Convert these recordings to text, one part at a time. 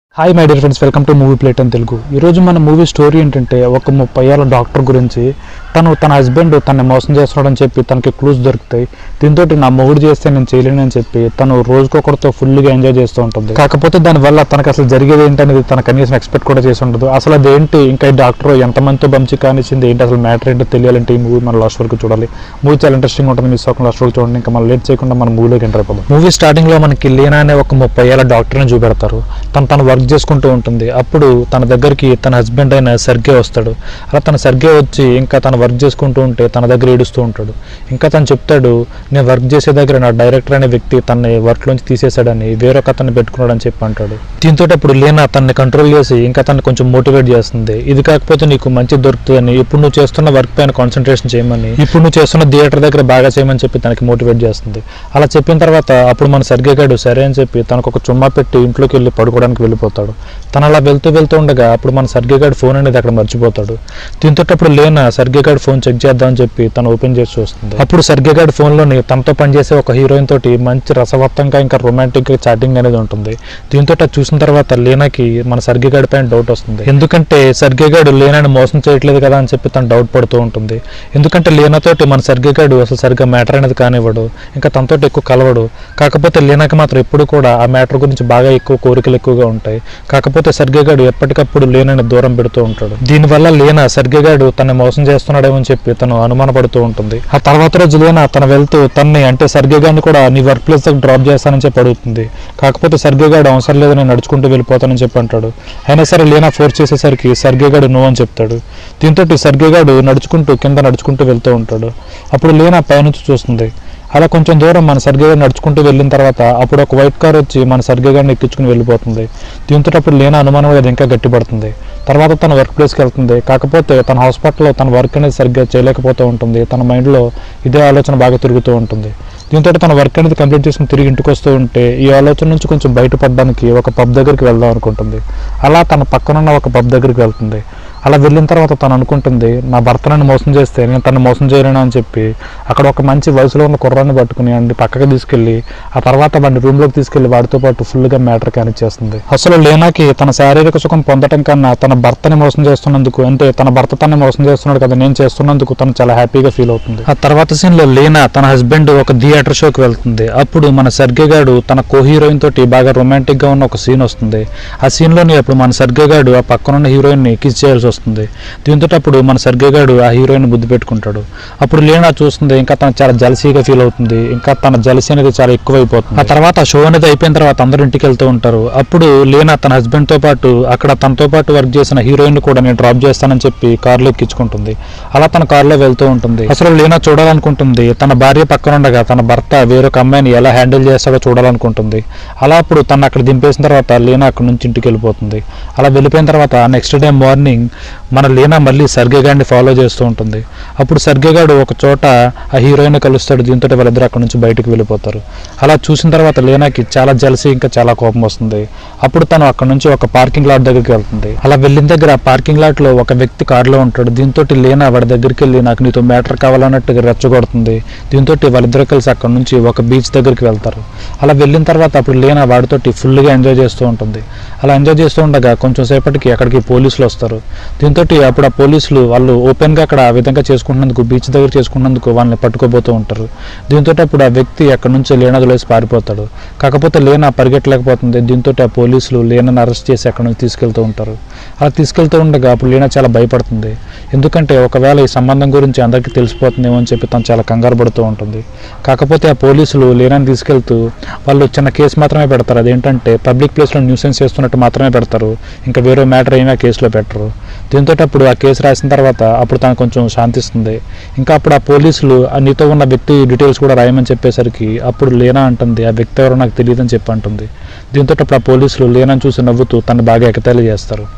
hi my dear friends welcome to movie plate అని తెలుగు ఈరోజు మన మూవీ స్టోరీ ఏంటంటే ఒక ముప్పై ఏళ్ళ డాక్టర్ గురించి తను తన హస్బెండ్ తనని మోసం చేస్తున్నాడని చెప్పి తనకి క్లూస్ దొరుకుతాయి దీంతో నా మొగుడు చేస్తే నేను చేయలేనని చెప్పి తను రోజుకొకరితో ఫుల్గా ఎంజాయ్ చేస్తూ ఉంటుంది కాకపోతే దానివల్ల తనకు అసలు జరిగేది ఏంటనేది తన కనీసం ఎక్స్పెక్ట్ కూడా చేసి ఉండదు అసలు అదేంటి ఇంకా ఈ డాక్టర్ ఎంతమందితో బంచి కానిచ్చింది ఏంటి అసలు మ్యాటర్ ఏంటో తెలియాలంటే ఈ మూవీ మన లాస్ట్ వరకు చూడాలి మూవీ చాలా ఇంట్రెస్టింగ్ ఉంటుంది మిస్ అవ్వకుండా లాస్ట్ వరకు చూడండి ఇంకా మనం లేట్ చేయకుండా మన మూవీలోకి ఎంటర్ అయిపోదాం మూవీ స్టార్టింగ్ లో మనకి లీనా అనే ఒక ముప్పై ఏళ్ళ డాక్టర్ని చూపెడతారు తను తను వర్క్ చేసుకుంటూ ఉంటుంది అప్పుడు తన దగ్గరికి తన హస్బెండ్ అయిన సర్గే వస్తాడు అలా తన సర్గే వచ్చి ఇంకా తను వర్క్ చేసుకుంటూ ఉంటే తన దగ్గర ఏడుస్తూ ఉంటాడు ఇంకా తను చెప్తాడు నేను వర్క్ చేసే దగ్గర నా డైరెక్టర్ అనే వ్యక్తి తనని వర్క్ లోంచి తీసేశాడని వేరొక అతన్ని పెట్టుకున్నాడని చెప్పి అంటాడు దీంతో అప్పుడు లీనా తనని కంట్రోల్ చేసి ఇంకా తనని కొంచెం మోటివేట్ చేస్తుంది ఇది కాకపోతే నీకు మంచి దొరుకుతుందని ఇప్పుడు నువ్వు చేస్తున్న వర్క్ పైన కాన్సన్ట్రేషన్ చేయమని ఇప్పుడు నువ్వు చేస్తున్న థియేటర్ దగ్గర బాగా చేయమని చెప్పి తనకి మోటివేట్ చేస్తుంది అలా చెప్పిన తర్వాత అప్పుడు మన సర్గే గాడు సరే అని చెప్పి తనకు ఒక చుమ్మా పెట్టి ఇంట్లోకి వెళ్ళి పడుకోవడానికి వెళ్ళిపోతాడు తను అలా వెళ్తూ వెళ్తూ ఉండగా అప్పుడు మన సర్గే గాడు ఫోన్ అనేది అక్కడ మర్చిపోతాడు దీంతో అప్పుడు లేన సర్గే గాడు ఫోన్ చెక్ చేద్దామని చెప్పి తను ఓపెన్ చేసి చూస్తుంది అప్పుడు సర్గే గాడు ఫోన్లోని తనతో పనిచేసే ఒక హీరోయిన్ తోటి మంచి రసవత్తంగా ఇంకా రొమాంటిక్ గా చాటింగ్ అనేది ఉంటుంది దీంతో అది చూసిన తర్వాత లేనాకి మన సర్గే గాడి పైన డౌట్ వస్తుంది ఎందుకంటే సర్గే గాడు లేనాని మోసం చేయట్లేదు కదా అని చెప్పి తను డౌట్ పడుతూ ఉంటుంది ఎందుకంటే లేనాతోటి మన సర్గే గాడు అసలు సరిగ్గా మ్యాటర్ అనేది కానివ్వడు ఇంకా తనతో ఎక్కువ కలవడు కాకపోతే లేనాకి మాత్రం ఎప్పుడు కూడా ఆ మ్యాటర్ గురించి బాగా ఎక్కువ కోరికలు ఎక్కువగా ఉంటాయి కాకపోతే సర్గే గాడు ఎప్పటికప్పుడు లేనని దూరం పెడుతూ ఉంటాడు దీనివల్ల లేన సర్గే గాడు తనని మోసం చేస్తున్నాడేమో అని చెప్పి తను అనుమానపడుతూ ఉంటుంది ఆ తర్వాత రోజు లేన తను వెళ్తూ తన్ని అంటే సర్గే గాడిని కూడా నీ వర్క్ ప్లేస్ దగ్గర డ్రాప్ చేస్తానని చెప్పి అడుగుతుంది కాకపోతే సర్గే గాడు అవసరం లేదు నేను నడుచుకుంటూ వెళ్ళిపోతానని చెప్పి అంటాడు అయినా సరే లేనా ఫోర్స్ చేసేసరికి సర్గే గాడు నో అని చెప్తాడు దీంతో సర్గే గాడు నడుచుకుంటూ కింద నడుచుకుంటూ వెళ్తూ ఉంటాడు అప్పుడు లేనా పైనుంచి చూస్తుంది అలా కొంచెం దూరం మన సర్గే గారు నడుచుకుంటూ వెళ్ళిన తర్వాత అప్పుడు ఒక వైట్ కార్ వచ్చి మన సర్గే గారిని ఎక్కించుకుని వెళ్ళిపోతుంది దీంతో అప్పుడు లేని అనుమానం అనేది ఇంకా గట్టిపడుతుంది తర్వాత తన వర్క్ ప్లేస్కి వెళ్తుంది కాకపోతే తన హాస్పిటల్లో తన వర్క్ అనేది సరిగ్గా చేయలేకపోతూ ఉంటుంది తన మైండ్లో ఇదే ఆలోచన బాగా తిరుగుతూ ఉంటుంది దీంతో తన వర్క్ అనేది కంప్లీట్ చేసుకుని తిరిగి ఇంటికి వస్తూ ఉంటే ఈ ఆలోచన నుంచి కొంచెం బయటపడడానికి ఒక పబ్ దగ్గరికి వెళ్దాం అనుకుంటుంది అలా తన పక్కనున్న ఒక పబ్ దగ్గరికి వెళ్తుంది అలా వెళ్ళిన తర్వాత తను అనుకుంటుంది నా భర్త నన్ను మోసం చేస్తే నేను తను మోసం చేయలేను అని చెప్పి అక్కడ ఒక మంచి వయసులో ఉన్న కుర్రాన్ని పట్టుకుని అండి పక్కకి తీసుకెళ్ళి ఆ తర్వాత వాడిని రూమ్లోకి తీసుకెళ్ళి వాడితో పాటు ఫుల్గా మ్యాటర్ కానిచ్చేస్తుంది అసలు లేనాకి తన శారీరక సుఖం పొందటం కన్నా తన భర్తని మోసం చేస్తున్నందుకు అంటే తన భర్త తనని మోసం చేస్తున్నాడు కదా నేను చేస్తున్నందుకు తను చాలా హ్యాపీగా ఫీల్ అవుతుంది ఆ తర్వాత సీన్ లో లేనా తన హస్బెండ్ ఒక థియేటర్ షోకి వెళ్తుంది అప్పుడు మన సర్గే గాడు తన కో హీరోయిన్ తోటి బాగా రొమాంటిక్ గా ఉన్న ఒక సీన్ వస్తుంది ఆ సీన్ లోని అప్పుడు మన సర్గే గాడు ఆ పక్కనున్న హీరోయిన్ ని కిస్ చేయాల్సి వస్తుంది దీంతో అప్పుడు మన సర్గే గాడు ఆ హీరోయిన్ బుద్ధి పెట్టుకుంటాడు అప్పుడు లేనా చూస్తుంది ఇంకా తను చాలా జలసీగా ఫీల్ అవుతుంది ఇంకా తన జలసీ అనేది చాలా ఎక్కువైపోతుంది ఆ తర్వాత ఆ షో అనేది అయిపోయిన తర్వాత అందరూ ఇంటికి వెళ్తూ ఉంటారు అప్పుడు లేనా తన హస్బెండ్ తో పాటు అక్కడ తనతో పాటు వర్క్ చేసిన హీరోయిన్ కూడా నేను డ్రాప్ చేస్తానని చెప్పి కార్లో ఎక్కించుకుంటుంది అలా తన కార్లో వెళ్తూ ఉంటుంది అసలు లేనా చూడాలనుకుంటుంది తన భార్య పక్కన ఉండగా తన భర్త వేరొక అమ్మాయిని ఎలా హ్యాండిల్ చేస్తాడో చూడాలనుకుంటుంది అలా అప్పుడు తను అక్కడ దింపేసిన తర్వాత లేనా అక్కడ నుంచి ఇంటికి వెళ్ళిపోతుంది అలా వెళ్ళిపోయిన తర్వాత నెక్స్ట్ డే మార్నింగ్ మన లేనా మళ్ళీ సర్గే గాడిని ఫాలో చేస్తూ ఉంటుంది అప్పుడు సర్గే గాడు ఒక చోట ఆ హీరోయిన్ కలుస్తాడు దీంతో వాళ్ళిద్దరు అక్కడ నుంచి బయటకు వెళ్ళిపోతారు అలా చూసిన తర్వాత లేనాకి చాలా జలసి ఇంకా చాలా కోపం వస్తుంది అప్పుడు తను అక్కడ నుంచి ఒక పార్కింగ్ లాట్ దగ్గరికి వెళ్తుంది అలా వెళ్ళిన దగ్గర పార్కింగ్ లాట్ లో ఒక వ్యక్తి కారులో ఉంటాడు దీంతో లేనా వాడి దగ్గరికి వెళ్ళి నాకు నీతో మ్యాటర్ కావాలన్నట్టుగా రెచ్చగొడుతుంది దీంతో వాళ్ళిద్దరు కలిసి అక్కడ నుంచి ఒక బీచ్ దగ్గరికి వెళ్తారు అలా వెళ్ళిన తర్వాత అప్పుడు లేనా వాడితోటి ఫుల్గా ఎంజాయ్ చేస్తూ ఉంటుంది అలా ఎంజాయ్ చేస్తూ ఉండగా కొంచెం సేపటికి అక్కడికి పోలీసులు వస్తారు దీంతో అప్పుడు ఆ పోలీసులు వాళ్ళు ఓపెన్గా అక్కడ ఆ విధంగా చేసుకుంటున్నందుకు బీచ్ దగ్గర చేసుకున్నందుకు వాళ్ళని పట్టుకోబోతూ ఉంటారు దీంతో అప్పుడు ఆ వ్యక్తి అక్కడ నుంచి లేనా వదిలేసి పారిపోతాడు కాకపోతే లేనా పరిగెట్టలేకపోతుంది దీంతో ఆ పోలీసులు లేనని అరెస్ట్ చేసి అక్కడ నుంచి తీసుకెళ్తూ ఉంటారు అలా తీసుకెళ్తూ ఉండగా అప్పుడు లేనా చాలా భయపడుతుంది ఎందుకంటే ఒకవేళ ఈ సంబంధం గురించి అందరికీ తెలిసిపోతుందేమో అని చెప్పి తను చాలా కంగారు పడుతూ ఉంటుంది కాకపోతే ఆ పోలీసులు లేనని తీసుకెళ్తూ వాళ్ళు చిన్న కేసు మాత్రమే పెడతారు అదేంటంటే పబ్లిక్ ప్లేస్లో న్యూసెన్స్ చేస్తున్నట్టు మాత్రమే పెడతారు ఇంకా వేరే మ్యాటర్ ఏమీ ఆ కేసులో పెట్టరు దీంతో అప్పుడు ఆ కేసు రాసిన తర్వాత అప్పుడు తను కొంచెం శాంతిస్తుంది ఇంకా అప్పుడు ఆ పోలీసులు ఆ నీతో ఉన్న వ్యక్తి డీటెయిల్స్ కూడా రాయమని చెప్పేసరికి అప్పుడు లేనా అంటుంది ఆ వ్యక్తి ఎవరో నాకు తెలియదని చెప్పి అంటుంది దీంతో అప్పుడు ఆ పోలీసులు లేనని చూసి నవ్వుతూ తను బాగా ఎగతాళి చేస్తారు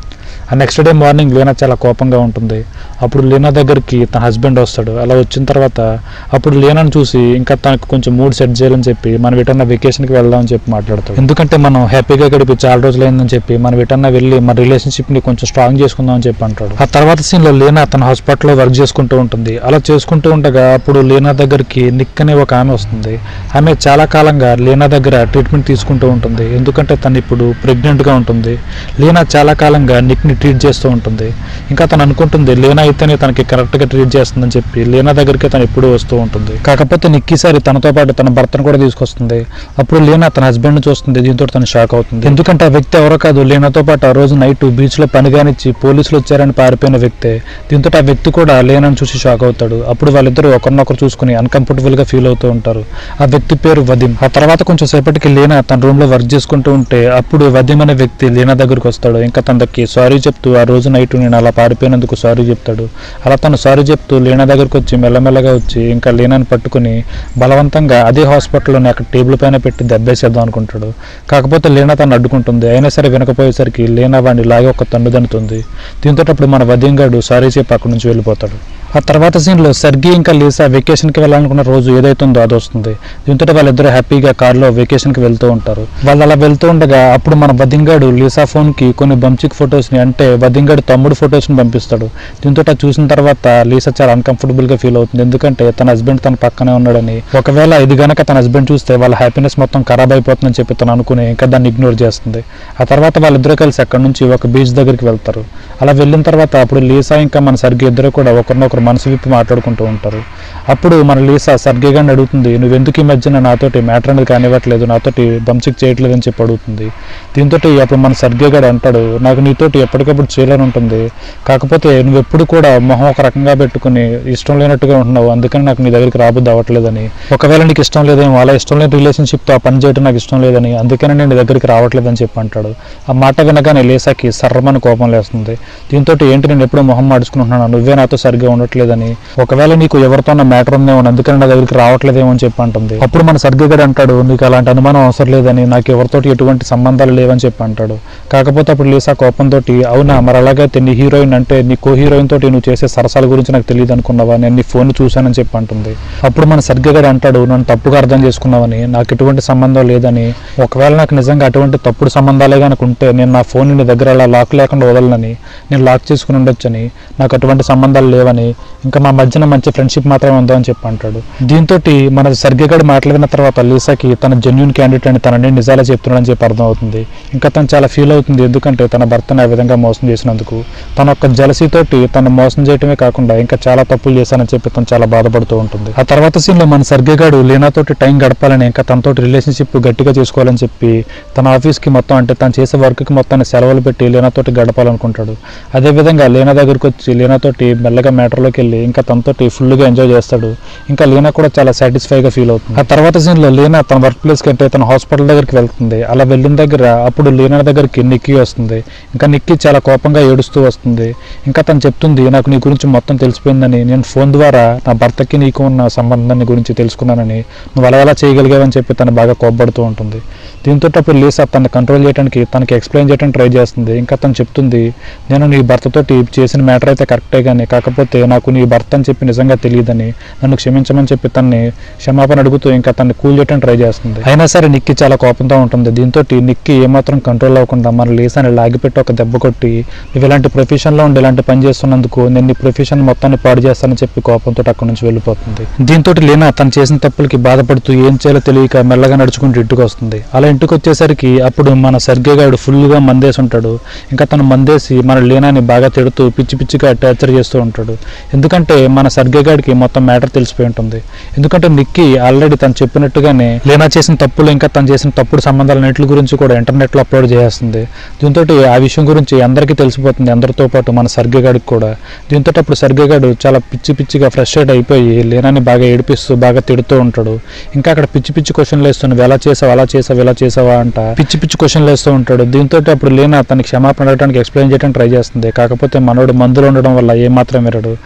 ఆ నెక్స్ట్ డే మార్నింగ్ లీనా చాలా కోపంగా ఉంటుంది అప్పుడు లీనా దగ్గరికి తన హస్బెండ్ వస్తాడు అలా వచ్చిన తర్వాత అప్పుడు లీనాను చూసి ఇంకా తనకు కొంచెం మూడ్ సెట్ చేయాలని చెప్పి మనం ఎటన్నా వెకేషన్కి వెళ్దామని చెప్పి మాట్లాడతాడు ఎందుకంటే మనం హ్యాపీగా గడిపి చాలా రోజులు అయిందని చెప్పి మనం ఎటన్నా వెళ్ళి మన రిలేషన్షిప్ని కొంచెం స్ట్రాంగ్ చేసుకుందాం అని చెప్పి అంటాడు ఆ తర్వాత సీన్లో లీనా తన హాస్పిటల్లో వర్క్ చేసుకుంటూ ఉంటుంది అలా చేసుకుంటూ ఉండగా అప్పుడు లీనా దగ్గరికి నిక్ అనే ఒక ఆమె వస్తుంది ఆమె చాలా కాలంగా లీనా దగ్గర ట్రీట్మెంట్ తీసుకుంటూ ఉంటుంది ఎందుకంటే తను ఇప్పుడు ప్రెగ్నెంట్గా ఉంటుంది లీనా చాలా కాలంగా నిక్ని ట్రీట్ చేస్తూ ఉంటుంది ఇంకా తను అనుకుంటుంది లీనా అయితేనే తనకి కరెక్ట్గా ట్రీట్ చేస్తుందని చెప్పి లీనా దగ్గరికి తను ఎప్పుడూ వస్తూ ఉంటుంది కాకపోతే నిక్ ఈసారి తనతో పాటు తన భర్తను కూడా తీసుకొస్తుంది అప్పుడు లీనా తన హస్బెండ్ చూస్తుంది దీంతో తను షాక్ అవుతుంది ఎందుకంటే ఆ వ్యక్తి ఎవరో కాదు లీనాతో పాటు ఆ రోజు నైట్ బీచ్లో పని కానిచ్చి పోలీసులు వచ్చారని పారిపోయిన వ్యక్తే దీంతో ఆ వ్యక్తి కూడా లీనాను చూసి షాక్ అవుతాడు అప్పుడు వాళ్ళిద్దరూ ఒకరినొకరు చూసుకుని uncomfortable గా ఫీల్ అవుతూ ఉంటారు ఆ వ్యక్తి పేరు వదీం ఆ తర్వాత కొంచెం సేపటికి లీనా తన రూమ్ లో వర్క్ చేసుకుంటూ ఉంటే అప్పుడు వదీం అనే వ్యక్తి లీనా దగ్గరికి వస్తాడు ఇంకా తనకి సారీ చెప్తూ ఆ రోజు నైట్ నేను అలా పారిపోయినందుకు సారీ చెప్తాడు అలా తను సారీ చెప్తూ లీనా దగ్గరికి వచ్చి మెల్లమెల్లగా వచ్చి ఇంకా లీనాని పట్టుకుని బలవంతంగా అదే హాస్పిటల్లోనే అక్కడ టేబుల్ పైన పెట్టి దెబ్బేసేద్దాం అనుకుంటాడు కాకపోతే లీనా తను అడ్డుకుంటుంది అయినా సరే వినకపోయేసరికి లీనా వాడిని లాగి ఒక తండు దన్నుతుంది దీంతో అప్పుడు మన వదీం గాడు సారీ చెప్పి అక్కడి నుంచి వెళ్ళిపోతాడు ఆ తర్వాత సీన్లో సర్గి ఇంకా లీసా వెకేషన్కి వెళ్ళాలనుకున్న రోజు ఏదైతుందో అది వస్తుంది దీంతో వాళ్ళిద్దరూ హ్యాపీగా కార్లో వెకేషన్కి వెళ్తూ ఉంటారు వాళ్ళు అలా వెళ్తూ ఉండగా అప్పుడు మన వదింగాడు లీసా ఫోన్కి కొన్ని బంచిక్ ఫొటోస్ని అంటే వదింగాడు తమ్ముడు ఫొటోస్ని పంపిస్తాడు దీంతో అది చూసిన తర్వాత లీసా చాలా అన్కంఫర్టబుల్గా ఫీల్ అవుతుంది ఎందుకంటే తన హస్బెండ్ తన పక్కనే ఉన్నాడని ఒకవేళ ఇది గనక తన హస్బెండ్ చూస్తే వాళ్ళ హ్యాపీనెస్ మొత్తం ఖరాబ్ అయిపోతుందని చెప్పి తను అనుకుని ఇంకా దాన్ని ఇగ్నోర్ చేస్తుంది ఆ తర్వాత వాళ్ళిద్దరూ కలిసి అక్కడ నుంచి ఒక బీచ్ దగ్గరికి వెళ్తారు అలా వెళ్ళిన తర్వాత అప్పుడు లీసా ఇంకా మన సర్గి ఇద్దరు కూడా ఒకరినొకరు మనసు విప్పి మాట్లాడుకుంటూ ఉంటారు అప్పుడు మన లీసా సర్గి గారిని అడుగుతుంది నువ్వు ఎందుకు ఈ మధ్యన నాతోటి మ్యాటర్ అనేది కానివ్వట్లేదు నాతోటి బంచిక్ చేయట్లేదు అని చెప్పి అడుగుతుంది దీంతో అప్పుడు మన సర్గే గారు అంటాడు నాకు నీతోటి ఎప్పటికప్పుడు చేయాలని ఉంటుంది కాకపోతే నువ్వు ఎప్పుడు కూడా మొహం ఒక రకంగా పెట్టుకుని ఇష్టం లేనట్టుగా ఉంటున్నావు అందుకని నాకు నీ దగ్గరికి రాబుద్ది అవ్వట్లేదని ఒకవేళ నీకు ఇష్టం లేదేమో అలా ఇష్టం లేని రిలేషన్షిప్తో ఆ పని చేయడం నాకు ఇష్టం లేదని అందుకని నేను నీ దగ్గరికి రావట్లేదని చెప్పి అంటాడు ఆ మాట వినగానే లేసాకి సర్రమని కోపం లేస్తుంది దీంతో ఏంటి నేను ఎప్పుడూ మొహం మాడుచుకుంటున్నాను నువ్వే నాతో సరిగ్గా ఉండట్లేదని ఒకవేళ నీకు ఎవరితో మ్యాటర్ ఉందేమో అందుకని నా దగ్గరికి రావట్లేదేమో అని చెప్పి అంటుంది అప్పుడు మన సర్గగడ్ అంటాడు నీకు అలాంటి అనుమానం అవసరం లేదని నాకు ఎవరితోటి ఎటువంటి సంబంధాలు లేవని చెప్పి అంటాడు కాకపోతే అప్పుడు లీసా కోపంతో అవునా మరి అలాగైతే నీ హీరోయిన్ అంటే నీ కో హీరోయిన్ తోటి నువ్వు చేసే సరసాల గురించి నాకు తెలియదు అనుకున్నావా నేను నీ ఫోన్ చూశానని చెప్పి అంటుంది అప్పుడు మన సర్గగడ్ అంటాడు నన్ను తప్పుగా అర్థం చేసుకున్నావని నాకు ఎటువంటి సంబంధం లేదని ఒకవేళ నాకు నిజంగా అటువంటి తప్పుడు సంబంధాలే కనుక ఉంటే నేను నా ఫోన్ నీ దగ్గర అలా లాక్ లేకుండా వదలనని నేను లాక్ చేసుకుని ఉండొచ్చని నాకు అటువంటి సంబంధాలు లేవని ఇంకా మా మధ్యన మంచి ఫ్రెండ్షిప్ మాత్రమే ఉందో అని చెప్పి అంటాడు దీంతో మన సర్గేగాడు మాట్లాడిన తర్వాత లీసాకి తన జెన్యున్ క్యాండిడేట్ అని తనని నిజాలే చెప్తున్నాడని చెప్పి అర్థం అవుతుంది ఇంకా తను చాలా ఫీల్ అవుతుంది ఎందుకంటే తన భర్తను ఆ విధంగా మోసం చేసినందుకు తన యొక్క జలసీతోటి తను మోసం చేయటమే కాకుండా ఇంకా చాలా తప్పులు చేశానని చెప్పి తను చాలా బాధపడుతూ ఉంటుంది ఆ తర్వాత సీన్ లో మన సర్గేగాడు లీనాతోటి టైం గడపాలని ఇంకా తనతోటి రిలేషన్షిప్ గట్టిగా చేసుకోవాలని చెప్పి తన ఆఫీస్ కి మొత్తం అంటే తను చేసే వర్క్ కి మొత్తాన్ని సెలవులు పెట్టి లీనాతోటి గడపాలనుకుంటాడు అదే విధంగా లీనా దగ్గరికి వచ్చి లీనాతోటి మెల్లగా మ్యాటర్లోకి వెళ్ళి ఇంకా తనతోటి ఫుల్ గా ఎంజాయ్ చేస్తాడు ఇంకా లీనా కూడా చాలా సాటిస్ఫై గా ఫీల్ అవుతుంది ఆ తర్వాత సీన్ లో లీనా తన వర్క్ ప్లేస్ కంటే తన హాస్పిటల్ దగ్గరికి వెళ్తుంది అలా వెళ్ళిన దగ్గర అప్పుడు లీనా దగ్గరికి నిక్కీ వస్తుంది ఇంకా నిక్కీ చాలా కోపంగా ఏడుస్తూ వస్తుంది ఇంకా తను చెప్తుంది నాకు నీ గురించి మొత్తం తెలిసిపోయిందని నేను ఫోన్ ద్వారా నా భర్తకి నీకు ఉన్న సంబంధాన్ని గురించి తెలుసుకున్నానని నువ్వు అలా ఎలా చేయగలిగావని చెప్పి తను బాగా కోప్పడుతూ ఉంటుంది దీంతో అప్పుడు లీసా తను కంట్రోల్ చేయడానికి తనకి ఎక్స్ప్లెయిన్ చేయడానికి ట్రై చేస్తుంది ఇంకా తను చెప్తుంది నేను నీ భర్తతోటి చేసిన మ్యాటర్ అయితే కరెక్టే కానీ కాకపోతే నాకు నీ భర్త అని చెప్పి నిజంగా తెలియదని నన్ను క్షమించమని చెప్పి తన్ని క్షమాపణ అడుగుతూ ఇంకా తన్ని కూల్ చేయడానికి ట్రై చేస్తుంది అయినా సరే నిక్కి చాలా కోపంతో ఉంటుంది దీంతో నిక్కి ఏమాత్రం కంట్రోల్ అవ్వకుండా మన లీసాని లాగిపెట్టి ఒక దెబ్బ కొట్టి నువ్వు ఇలాంటి ప్రొఫెషన్లో ఉండి ఇలాంటి పని చేస్తున్నందుకు నేను నీ ప్రొఫెషన్ మొత్తాన్ని పాడు చేస్తానని చెప్పి కోపంతో అక్కడి నుంచి వెళ్ళిపోతుంది దీంతో లీనా తను చేసిన తప్పులకి బాధపడుతూ ఏం చేయాలో తెలియక మెల్లగా నడుచుకుంటూ ఇంటికి వస్తుంది అలా ఇంటికి వచ్చేసరికి అప్పుడు మన సర్గే గాడు ఫుల్గా మందేసి ఉంటాడు ఇంకా తను మందేసి మన లీనాని బాగా తిడుతూ పిచ్చి పిచ్చిగా టార్చర్ చేస్తూ ఉంటాడు ఎందుకంటే మన సర్గే గాడికి మొత్తం మ్యాటర్ తెలిసిపోయి ఉంటుంది ఎందుకంటే నిక్కి ఆల్రెడీ తను చెప్పినట్టుగానే లీనా చేసిన తప్పులు ఇంకా తను చేసిన తప్పుడు సంబంధాలన్నింటి గురించి కూడా ఇంటర్నెట్లో అప్లోడ్ చేస్తుంది దీంతో ఆ విషయం గురించి అందరికీ తెలిసిపోతుంది అందరితో పాటు మన సర్గే గాడికి కూడా దీంతో అప్పుడు సర్గే గాడు చాలా పిచ్చి పిచ్చిగా ఫ్రస్ట్రేట్ అయిపోయి లీనాని బాగా ఏడిపిస్తూ బాగా తిడుతూ ఉంటాడు ఇంకా అక్కడ పిచ్చి పిచ్చి క్వశ్చన్లు వేస్తూ నువ్వు ఎలా చేసావు అలా చేసావు ఇలా చేసావా అంట పిచ్చి పిచ్చి క్వశ్చన్లు వేస్తూ ఉంటాడు దీంతో అప్పుడు లీనా తనకి క్షమాపణ అడగడానికి ఎక్స్ప్లెయిన్ చేయడానికి ట్రై చేస్తుంది కాకపోతే మనోడు మందులో ఉండడం వల్ల ఏమాత్రం వినడు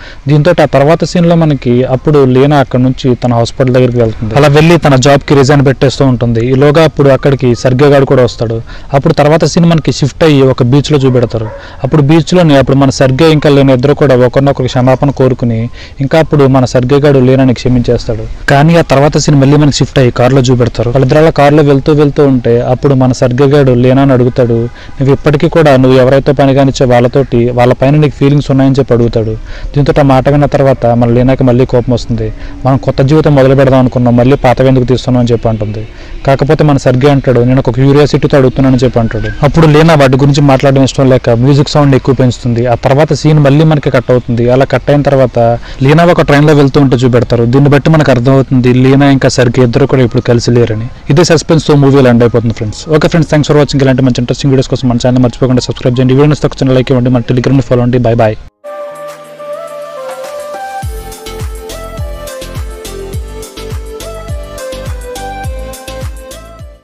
దీంతో ఆ తర్వాత సీన్ లో మనకి అప్పుడు లీనా అక్కడ నుంచి తన హాస్పిటల్ దగ్గరికి వెళ్తుంది అలా వెళ్ళి తన జాబ్ కి రిజైన్ పెట్టేస్తూ ఉంటుంది ఈలోగా అప్పుడు అక్కడికి సర్గే గాడు కూడా వస్తాడు అప్పుడు తర్వాత సీన్ మనకి షిఫ్ట్ అయ్యి ఒక బీచ్ లో చూపెడతారు అప్పుడు బీచ్ లోని అప్పుడు మన సర్గే ఇంకా లేని ఇద్దరు కూడా ఒకరినొకరు క్షమాపణ కోరుకుని ఇంకా అప్పుడు మన సర్గే గాడు లేనని క్షమించేస్తాడు కానీ ఆ తర్వాత సీన్ మళ్ళీ మనకి షిఫ్ట్ అయ్యి కార్లో చూపెడతారు వాళ్ళిద్దరు అలా కార్లో వెళ్తూ వెళ్తూ ఉంటే అప్పుడు మన సర్గే గాడు లేనా అని అడుగుతాడు నువ్వు ఇప్పటికీ కూడా నువ్వు ఎవరైతే పని కానిచ్చే వాళ్ళతోటి వాళ్ళ పైన నీకు ఫీలింగ్స్ ఉన్నాయని చెప్పి అడుగుతాడు దీంతో ఆ మాట విన్న తర్వాత మన లీనాకి మళ్ళీ కోపం వస్తుంది మనం కొత్త జీవితం మొదలు పెడదాం అనుకున్నాం మళ్ళీ పాత ఎందుకు తీస్తున్నాం అని చెప్పి అంటుంది కాకపోతే మన సర్గే అంటాడు నేను ఒక క్యూరియాసిటీతో అడుగుతున్నానని చెప్పి అంటాడు అప్పుడు లీనా వాటి గురించి మాట్లాడడం ఇష్టం లేక మ్యూజిక్ సౌండ్ ఎక్కువ పెంచుతుంది ఆ తర్వాత సీన్ మళ్ళీ మనకి కట్ అవుతుంది అలా కట్ అయిన తర్వాత లీనా ఒక ట్రైన్లో వెళ్తూ ఉంటే చూపెడతారు దీన్ని బట్టి మనకు అర్థమవుతుంది లీనా ఇంకా సర్గే ఇద్దరు కూడా ఇప్పుడు కలిసి లేరని ఇదే సస్పెన్స్ తో మూవీ ఎండ్ అయిపోతుంది friends okay friends thanks for watching ఇలాంటి మంచి ఇంట్రెస్టింగ్ వీడియోస్ కోసం మన ఛానల్ మర్చిపోకుండా సబ్స్క్రైబ్ చేయండి వీడియోస్ తక్కువ లైక్ ఇవ్వండి మన టెలిగ్రామ్ ఫాలో అండి బై బాయ్